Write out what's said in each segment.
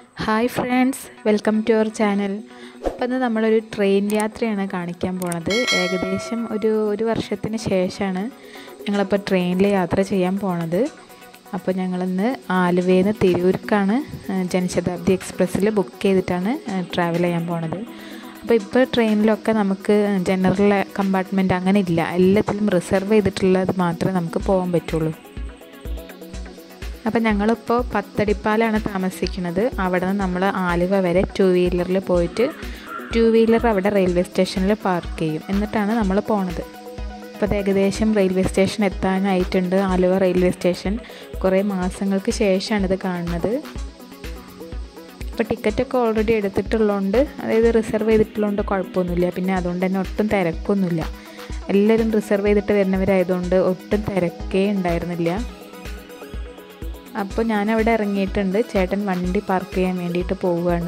hi friends welcome to our channel അപ്പോൾ ഇന്ന് നമ്മളൊരു ട്രെയിൻ യാത്രയാണ് കാണിക്കാൻ പോണത് ഏകദേശം ഒരു ഒരു വർഷത്തിന് ശേഷമാണ് ഞങ്ങളിപ്പോൾ ട്രെയിനിൽ യാത്ര ചെയ്യാൻ പോണത് അപ്പോൾ ഞങ്ങളിന്ന് ആലുവയിൽ നിന്ന് തിരൂർക്കാണ് ജനശതാബ്ദി എക്സ്പ്രസ്സിൽ ബുക്ക് ചെയ്തിട്ടാണ് ട്രാവൽ ചെയ്യാൻ പോണത് അപ്പോൾ ഇപ്പോൾ ട്രെയിനിലൊക്കെ നമുക്ക് ജനറൽ കമ്പാർട്ട്മെൻറ്റ് അങ്ങനെ ഇല്ല എല്ലാത്തിലും റിസർവ് ചെയ്തിട്ടുള്ളത് മാത്രമേ നമുക്ക് പോകാൻ പറ്റുള്ളൂ അപ്പം ഞങ്ങളിപ്പോൾ പത്തടിപ്പാലാണ് താമസിക്കുന്നത് അവിടെ നിന്ന് നമ്മൾ ആലുവ വരെ ടു വീലറിൽ പോയിട്ട് ടു വീലർ അവിടെ റെയിൽവേ സ്റ്റേഷനിൽ പാർക്ക് ചെയ്യും എന്നിട്ടാണ് നമ്മൾ പോണത് അപ്പോൾ അത് ഏകദേശം റെയിൽവേ സ്റ്റേഷൻ എത്താനായിട്ടുണ്ട് ആലുവ റെയിൽവേ സ്റ്റേഷൻ കുറേ മാസങ്ങൾക്ക് ശേഷമാണ് ഇത് കാണുന്നത് ഇപ്പോൾ ടിക്കറ്റൊക്കെ ഓൾറെഡി എടുത്തിട്ടുള്ളതുകൊണ്ട് അതായത് റിസർവ് ചെയ്തിട്ടുള്ളതുകൊണ്ട് കുഴപ്പമൊന്നുമില്ല പിന്നെ അതുകൊണ്ട് തന്നെ ഒട്ടും തിരക്കൊന്നുമില്ല എല്ലാവരും റിസർവ് ചെയ്തിട്ട് വരുന്നവരായതുകൊണ്ട് ഒട്ടും തിരക്കേ ഉണ്ടായിരുന്നില്ല അപ്പോൾ ഞാനവിടെ ഇറങ്ങിയിട്ടുണ്ട് ചേട്ടൻ വണ്ടി പാർക്ക് ചെയ്യാൻ വേണ്ടിയിട്ട് പോവുകയാണ്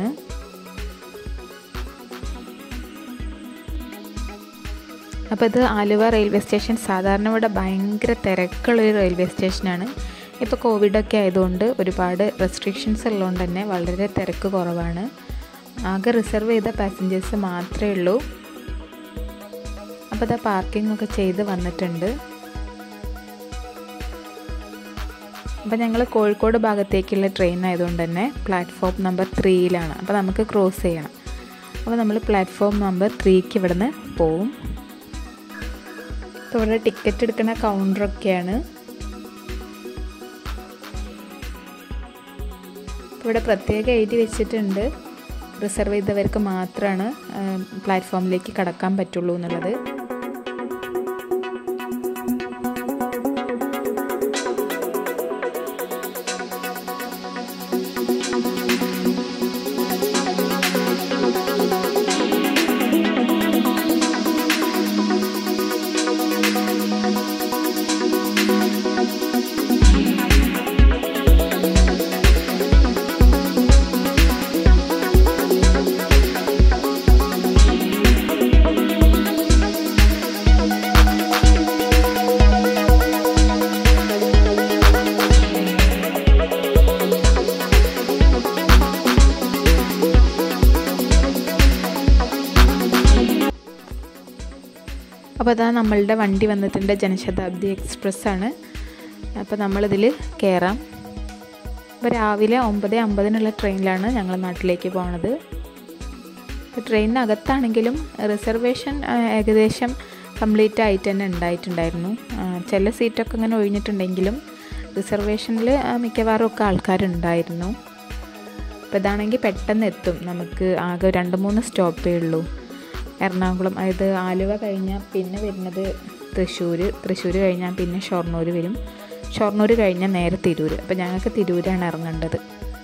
അപ്പോൾ ഇത് ആലുവ റെയിൽവേ സ്റ്റേഷൻ സാധാരണ ഇവിടെ ഭയങ്കര തിരക്കുള്ളൊരു റെയിൽവേ സ്റ്റേഷനാണ് ഇപ്പോൾ കോവിഡൊക്കെ ആയതുകൊണ്ട് ഒരുപാട് റെസ്ട്രിക്ഷൻസ് ഉള്ളതുകൊണ്ട് തന്നെ വളരെ തിരക്ക് കുറവാണ് ആകെ റിസർവ് ചെയ്ത പാസഞ്ചേഴ്സ് മാത്രമേ ഉള്ളൂ അപ്പോൾ ഇതാ പാർക്കിംഗ് ഒക്കെ ചെയ്ത് വന്നിട്ടുണ്ട് അപ്പോൾ ഞങ്ങൾ കോഴിക്കോട് ഭാഗത്തേക്കുള്ള ട്രെയിൻ ആയതുകൊണ്ട് തന്നെ പ്ലാറ്റ്ഫോം നമ്പർ ത്രീയിലാണ് അപ്പോൾ നമുക്ക് ക്രോസ് ചെയ്യണം അപ്പോൾ നമ്മൾ പ്ലാറ്റ്ഫോം നമ്പർ ത്രീക്ക് ഇവിടുന്ന് പോവും അപ്പോൾ ഇവിടെ ടിക്കറ്റ് എടുക്കുന്ന കൗണ്ടറൊക്കെയാണ് ഇവിടെ പ്രത്യേകം എഴുതി വെച്ചിട്ടുണ്ട് റിസർവ് ചെയ്തവർക്ക് മാത്രമാണ് പ്ലാറ്റ്ഫോമിലേക്ക് കടക്കാൻ പറ്റുള്ളൂ എന്നുള്ളത് അപ്പോൾ അതാ നമ്മളുടെ വണ്ടി വന്നിട്ടുണ്ട് ജനശതാബ്ദി എക്സ്പ്രസ് ആണ് അപ്പോൾ നമ്മളിതിൽ കയറാം അപ്പോൾ രാവിലെ ഒമ്പത് അമ്പതിനുള്ള ട്രെയിനിലാണ് ഞങ്ങൾ നാട്ടിലേക്ക് പോണത് ട്രെയിനിനകത്താണെങ്കിലും റിസർവേഷൻ ഏകദേശം കംപ്ലീറ്റ് ആയിട്ട് തന്നെ ഉണ്ടായിട്ടുണ്ടായിരുന്നു ചില സീറ്റൊക്കെ ഇങ്ങനെ ഒഴിഞ്ഞിട്ടുണ്ടെങ്കിലും റിസർവേഷനിൽ മിക്കവാറും ഒക്കെ ആൾക്കാരുണ്ടായിരുന്നു അപ്പോൾ ഇതാണെങ്കിൽ പെട്ടെന്ന് എത്തും നമുക്ക് ആകെ രണ്ട് മൂന്ന് സ്റ്റോപ്പേ ഉള്ളൂ എറണാകുളം അതായത് ആലുവ കഴിഞ്ഞാൽ പിന്നെ വരുന്നത് തൃശ്ശൂർ തൃശ്ശൂർ കഴിഞ്ഞാൽ പിന്നെ ഷൊർണൂർ വരും ഷൊർണൂർ കഴിഞ്ഞാൽ നേരെ തിരൂർ അപ്പോൾ ഞങ്ങൾക്ക് തിരൂരാണ് ഇറങ്ങേണ്ടത്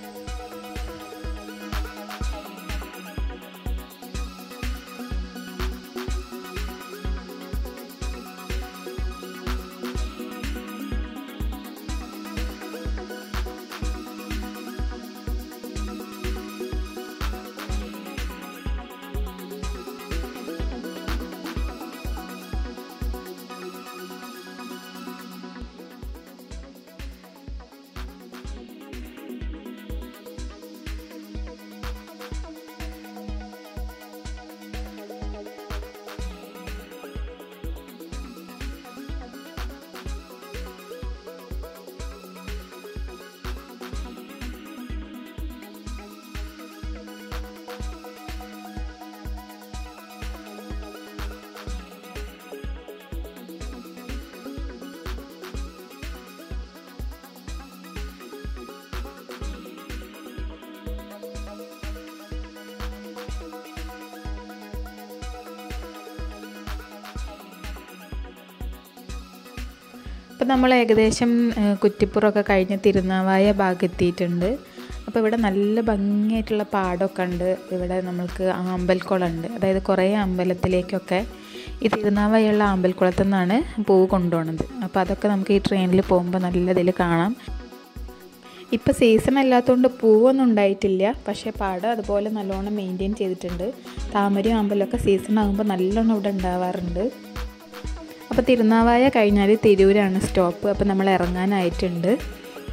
അപ്പോൾ നമ്മൾ ഏകദേശം കുറ്റിപ്പുറമൊക്കെ കഴിഞ്ഞ് തിരുനാവായ ഭാഗത്തെത്തിയിട്ടുണ്ട് അപ്പോൾ ഇവിടെ നല്ല ഭംഗിയായിട്ടുള്ള പാടമൊക്കെ ഉണ്ട് ഇവിടെ നമ്മൾക്ക് അമ്പൽക്കുളമുണ്ട് അതായത് കുറേ അമ്പലത്തിലേക്കൊക്കെ ഈ തിരുനാവായുള്ള അമ്പൽക്കുളത്തു നിന്നാണ് പൂവ് കൊണ്ടുപോകുന്നത് അപ്പോൾ അതൊക്കെ നമുക്ക് ഈ ട്രെയിനിൽ പോകുമ്പോൾ നല്ല ഇതിൽ കാണാം ഇപ്പോൾ സീസൺ അല്ലാത്തതുകൊണ്ട് പൂവൊന്നും ഉണ്ടായിട്ടില്ല പക്ഷേ പാടം അതുപോലെ നല്ലോണം മെയിൻറ്റെയിൻ ചെയ്തിട്ടുണ്ട് താമരയും അമ്പലമൊക്കെ സീസൺ ആകുമ്പോൾ നല്ലോണം ഇവിടെ ഉണ്ടാവാറുണ്ട് അപ്പോൾ തിരുനാവായ കഴിഞ്ഞാൽ തിരൂരാണ് സ്റ്റോപ്പ് അപ്പോൾ നമ്മൾ ഇറങ്ങാനായിട്ടുണ്ട്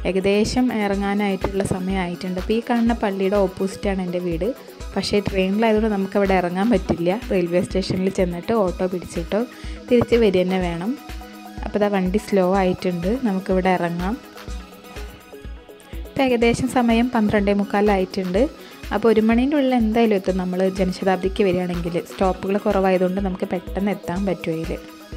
ഏകദേശം ഇറങ്ങാനായിട്ടുള്ള സമയമായിട്ടുണ്ട് അപ്പോൾ ഈ കാണുന്ന പള്ളിയുടെ ഓപ്പോസിറ്റാണ് എൻ്റെ വീട് പക്ഷേ ട്രെയിനിലായതുകൊണ്ട് നമുക്കവിടെ ഇറങ്ങാൻ പറ്റില്ല റെയിൽവേ സ്റ്റേഷനിൽ ചെന്നിട്ട് ഓട്ടോ പിടിച്ചിട്ടോ തിരിച്ച് വരിക തന്നെ വേണം അപ്പോൾ ഇതാ വണ്ടി സ്ലോ ആയിട്ടുണ്ട് നമുക്കിവിടെ ഇറങ്ങാം ഇപ്പോൾ ഏകദേശം സമയം പന്ത്രണ്ടേ മുക്കാലായിട്ടുണ്ട് അപ്പോൾ ഒരു മണീൻ്റെ ഉള്ളിൽ എന്തായാലും എത്തും നമ്മൾ ജനശതാബ്ദിക്ക് വരികയാണെങ്കിൽ സ്റ്റോപ്പുകൾ കുറവായതുകൊണ്ട് നമുക്ക് പെട്ടെന്ന് എത്താൻ പറ്റും അതിൽ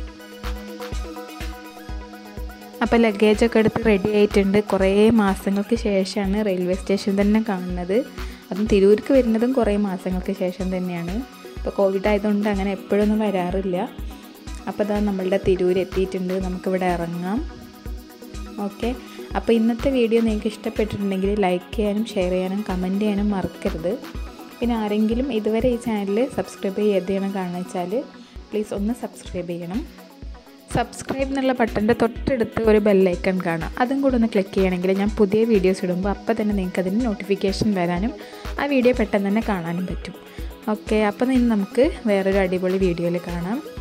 അപ്പോൾ ലഗേജൊക്കെ എടുത്ത് റെഡി ആയിട്ടുണ്ട് കുറേ മാസങ്ങൾക്ക് ശേഷമാണ് റെയിൽവേ സ്റ്റേഷൻ തന്നെ കാണുന്നത് അതും തിരൂർക്ക് വരുന്നതും കുറേ മാസങ്ങൾക്ക് ശേഷം തന്നെയാണ് ഇപ്പോൾ കോവിഡ് ആയതുകൊണ്ട് അങ്ങനെ എപ്പോഴൊന്നും വരാറില്ല അപ്പോൾ ഇതാ നമ്മളുടെ തിരൂർ എത്തിയിട്ടുണ്ട് നമുക്കിവിടെ ഇറങ്ങാം ഓക്കെ അപ്പോൾ ഇന്നത്തെ വീഡിയോ നിങ്ങൾക്ക് ഇഷ്ടപ്പെട്ടിട്ടുണ്ടെങ്കിൽ ലൈക്ക് ചെയ്യാനും ഷെയർ ചെയ്യാനും കമൻറ്റ് ചെയ്യാനും മറക്കരുത് പിന്നെ ആരെങ്കിലും ഇതുവരെ ഈ ചാനൽ സബ്സ്ക്രൈബ് ചെയ്യാതെയാണ് കാണുക വെച്ചാൽ പ്ലീസ് ഒന്ന് സബ്സ്ക്രൈബ് ചെയ്യണം സബ്സ്ക്രൈബ് എന്നുള്ള ബട്ടൻ്റെ തൊട്ടടുത്ത് ഒരു ബെല്ലൈക്കൺ കാണാം അതും കൂടെ ഒന്ന് ക്ലിക്ക് ചെയ്യണമെങ്കിൽ ഞാൻ പുതിയ വീഡിയോസ് ഇടുമ്പോൾ അപ്പോൾ തന്നെ നിങ്ങൾക്ക് അതിന് നോട്ടിഫിക്കേഷൻ വരാനും ആ വീഡിയോ പെട്ടെന്ന് തന്നെ കാണാനും പറ്റും ഓക്കെ അപ്പോൾ ഇന്ന് നമുക്ക് വേറൊരു അടിപൊളി വീഡിയോയിൽ കാണാം